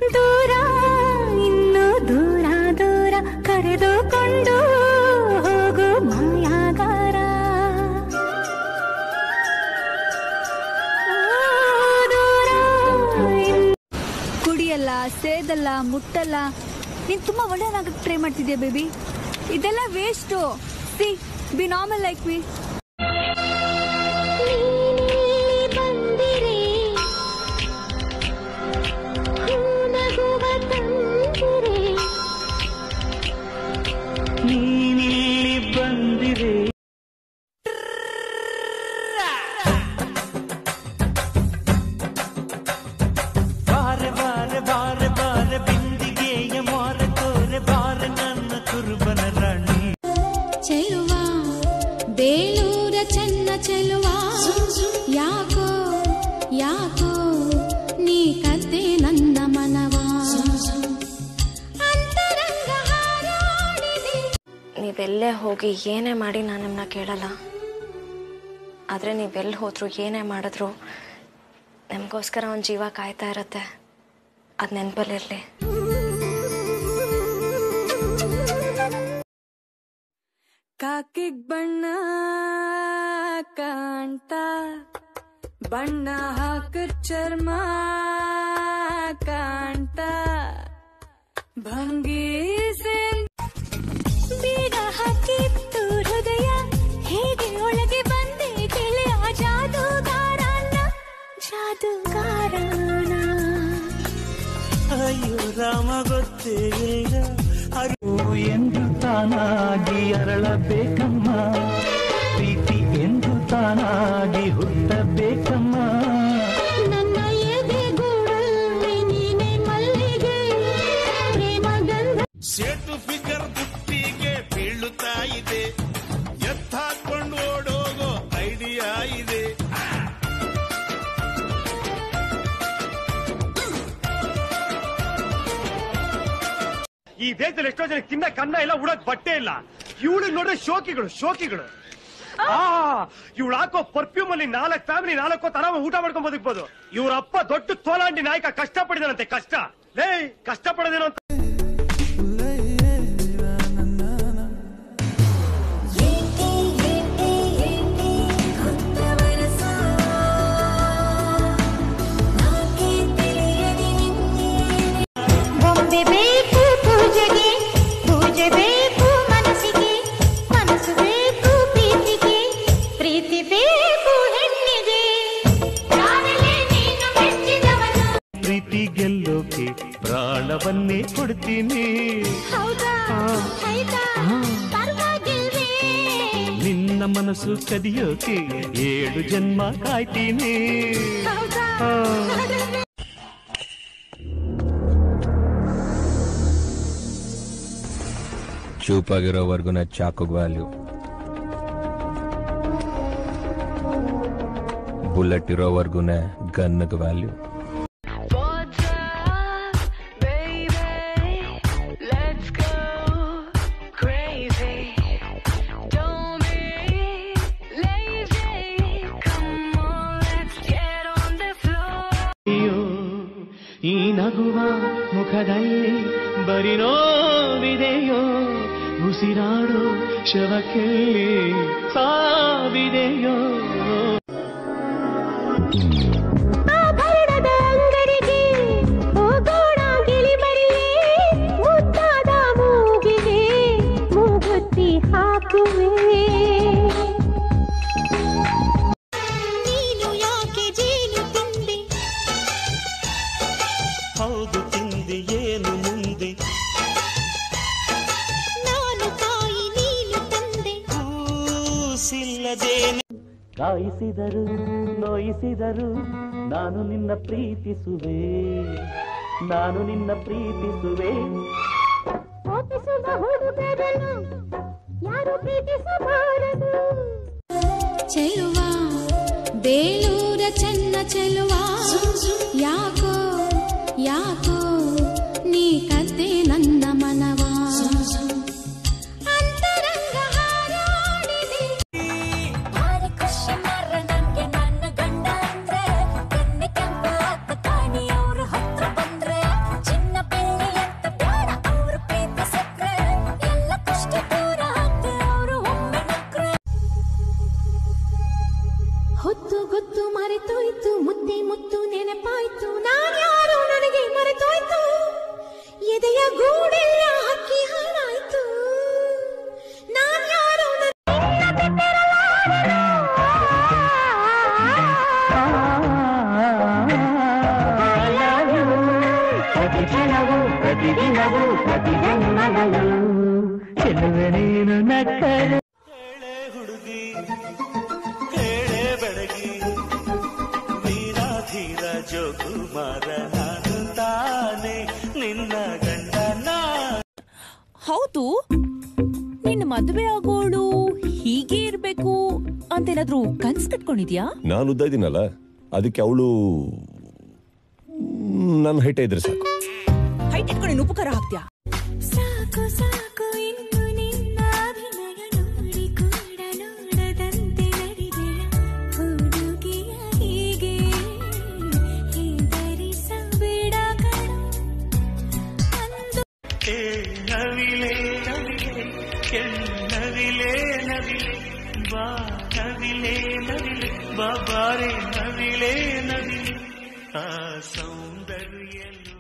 ದೂರ ಇನ್ನು ದೂರ ದೂರ ಕರೆದುಕೊಂಡು ಹೋಗು ಮಾಯಾಗಾರ ದೂರ ಇನ್ನು ಕುಡಿಯಲ್ಲ ಸೇದಲ್ಲ ಮುಟ್ಟಲ್ಲ ನೀನ್ ತುಂಬಾ ಒಳ್ಳೆಯನಾಗಕ್ಕೆ ಟ್ರೈ ಮಾಡ್ತಿದ್ಯಾ ಬೇಬಿ ಇದೆಲ್ಲ waste see be normal like me ಬಂದಿರೆ ನಗುವ ತಂದಿರೆ ನೀನಿಲ್ಲಿ ಬಂದಿರೆ ಬಾರೆ ಬಾರೆ ಬಾರೆ ಬಾರೆ ಬಿಂದಿಗೆಯ ಮಾರೆ ತೋರೆ ಬಾರೆ ನನ್ನ ಕುರುಬನ ರಾಣಿ ಚೆಲುವ ಬೇಲೂರ ಚೆನ್ನ ಚೆಲುವ ಯಾಕೋ ಯಾಕೋ ನೀ ಕದ್ದೆ ನನ್ನ ಮನವ ಅಂತರಂಗ ಹಾರಾಡಿದೆ ನೀವೆಲ್ಲೇ ಹೋಗಿ ಏನೇ ಮಾಡಿ ನಾನು ನಿಮ್ಮನ್ನ ಕೇಳಲ್ಲ ಆದರೆ ನೀವೆಲ್ಲಿ ಹೋದ್ರು ಏನೇ ಮಾಡಿದ್ರು ನಿಮಗೋಸ್ಕರ ಒಂದು ಜೀವ ಕಾಯ್ತಾ ಇರುತ್ತೆ ಅದು ನೆನಪಲ್ಲಿರಲಿ ಕಾಕಿಗ್ ಬಣ್ಣ ಕಾಣ್ತ ಬಣ್ಣ ಹಾಕ ಚರ್ಮ ಕಾಣ್ತ ಭಂಗಿ ಬೀಗ ಹಾಕಿತ್ತು ಹೃದಯ ಹೇಗೆ ಒಳಗೆ ಬಂದೆ ಗೆಳೆಯ ಜಾದೂಗಾರನ ಜಾದೂಗಾರನ ಅಯ್ಯೋ ರಾಮ ಗೊತ್ತೇ ಇಲ್ಲ ಅರಿವು ಎಂದು ತಾನಾಗಿ ಅರಳಬೇಕಮ್ಮ ಪ್ರೀತಿ ಎಂದು ತಾನಾಗಿ ಹುಟ್ಟಬೇಕಮ್ಮ ನನ್ನ ಎದೆಗೂಡಲ್ಲಿ ನೀನೆ ಮಲ್ಲಿಗೆ ಪ್ರೇಮ ಗಂಧ ಸೇಟು ಫಿಗರ್ ಬುಟ್ಟಿಗೆ ಬೀಳುತ್ತಾ ಇದೆ ಎತ್ತಾಕೊಂಡು ಓಡೋಗೋ ಐಡಿಯಾ ಇದೆ ಈ ದೇಶದಲ್ಲಿ ಎಷ್ಟೋ ಜನ ತಿನ್ನ ಕನ್ನ ಇಲ್ಲ ಉಡಕ್ ಬಟ್ಟೆ ಇಲ್ಲ ಇವಳು ನೋಡ್ರೆ ಶೋಕಿಗಳು ಶೋಕಿಗಳು ಆ ಇವಳು ಹಾಕೋ ಪರ್ಫ್ಯೂಮ್ ಅಲ್ಲಿ ನಾಲ್ಕು ಫ್ಯಾಮಿಲಿ ನಾಲ್ಕು ಹೊತ್ತು ಆರಾಮ ಊಟ ಮಾಡ್ಕೊಂಡ್ ಬದುಕ್ಬೋದು ಇವ್ರ ಅಪ್ಪ ದೊಡ್ಡ ತೋಲಾಂಡಿ ನಾಯಕ ಕಷ್ಟ ಪಡಿದಾನಂತೆ ಕಷ್ಟ ಲೇ ಕಷ್ಟ ಪಡೋದೇನೋ ಅಂತ ಬೊಂಬೆ ಬೇಕು ಪೂಜೆಗೆ ಪೂಜೆ ಬೇಕು ಮನಸ್ಸಿಗೆ ಮನಸ್ಸು ಬೇಕು ಪ್ರೀತಿಗೆ ಪ್ರೀತಿ ಬೇಕು ಹೆಣ್ಣಿಗೆ ಯಾರಲ್ಲೇ ನೀನು ಮೆಚ್ಚಿದವನು ಪ್ರೀತಿ ಗೆಲ್ಲೋಕೆ ಪ್ರಾಣವನ್ನೇ ಕೊಡ್ತೀನಿ ಹೌದಾ ಆಯ್ತಾ ಪರವಾಗಿಲ್ವೇ ನಿನ್ನ ಮನಸ್ಸು ಕದಿಯೋಕೆ ಏಳು ಜನ್ಮ ಕಾಯ್ತೀನಿ ಹೌದಾ ಚೂಪಾಗಿರೋವರೆಗೂ ಚಾಕುಗ್ ವ್ಯಾಲ್ಯೂ ಬುಲೆಟ್ ಇರೋವರೆಗೂ ಗನ್ಗೆ ವ್ಯಾಲ್ಯೂ ಅಯ್ಯೋ ಈ ನಗುವ ಮುಖದಲ್ಲಿ ಬರಿ ನೋವಿದೆಯೋ ಉಸಿರಾಡೋ ಶವಕ್ಕೆಲ್ಲಿ ಸಾವಿದೆಯೋ ಆಭರಣದ ಅಂಗಡಿಗೆ ಹೋಗೋಣ ಗಿಳಿಮರಿಯೇ ಮುದ್ದಾದ ಮೂಗಿಗೆ ಮೂಗುತ್ತಿ ಹಾಕುವೆ ನೀನು ಯಾಕೆ ಜೇನು ತಿಂದೆ ಹೌದು ತಿಂದೆ ಏನು ಮುಂದೆ ನಾನು ಕಾಯಿ ನೀನು ತಂದೆ ಕೂಸಿಲ್ಲದೇನೆ ಕಾಯಿಸಿದರು ನೋಯಿಸಿದರು ನಾನು ನಿನ್ನ ಪ್ರೀತಿಸುವೆ ನಾನು ನಿನ್ನ ಪ್ರೀತಿಸುವೆ ಕೋಪಿಸುವ ಹುಡುಗರನ್ನು ಯಾರು ಪ್ರೀತಿಸಬಾರದು ಚೆಲುವ ಬೇಲೂರ ಚೆನ್ನ ಚೆಲುವ ಯಾಕೋ ಯಾಕೋ ನೀ ಕದ್ದೆ ನನ್ನ ಮನವ ಅಂತರಂಗ ಹಾರಾಡಿದೆ ಭಾರಿ ಖುಷಿ ಮಾರ್ರೆ ನನ್ಗೆ ನನ್ನ ಗಂಡ ಅಂದ್ರೆ ಕಣ್ಣೆ ಕೆಂಪ ಕಾಣಿ ಅವ್ರ ಹತ್ರ ಬಂದ್ರೆ ಚಿನ್ನ ಪ್ರತಿ ಕ್ಷಣವೂ ಪ್ರತಿದಿನವೂ ಪ್ರತಿ ಜನ್ಮಗಳು ಚೆಲುವೆ ನೀನು ನಕ್ಕರೆ ಹೇಳೆ ಹುಡುಗಿ ಹೇಳೆ ಬೆಳಗಿ ವೀರಾಧೀರ ಜೋಕುಮಾರ ನಾನು ತಾನೆ ನಿನ್ನ ಗಂಡ ನಾ ಹೌದು ನಿನ್ನ ಮದುವೆ ಆಗೋಳು ಹೀಗೆ ಇರ್ಬೇಕು ಅಂತೇನಾದ್ರೂ ಕನ್ಸ್ ಕಟ್ಕೊಂಡಿದ್ಯಾ ನಾನು ಉದ್ದ ಇದ್ದೀನಲ್ಲ ಅದಕ್ಕೆ ಅವಳು ನನ್ನ ಹೈಟ ಇದ್ರೆ ಸಾಕು ಹೈಟ್ ಇಟ್ಕೊಂಡು ನೀನ್ ಉಪಕಾರ ಹಾಕ್ತ್ಯಾ ಸಾಕು ಸಾಕು ಇನ್ನು ನಿನ್ನ ಅಭಿನಯ ನೋಡಿ ಕೂಡ ನೋಡದಂತೆ ನಡಿಗೆಯ ಹುಡುಗಿಯ ಹೀಗೆ ಹೆದರಿಸಬೇಡ ಕಣೋ ಅಂದು ಏ ನವಿಲೆ ನವಿಲೆ ಕೆನ್ನವಿಲೆ ನವಿಲೆ ಬಾ ನವಿಲೆ ನವಿಲೆ ಬಾಬಾರೆ ನವಿಲೆ ನವಿಲೆ ಆ ಸೌಂದರ್ಯ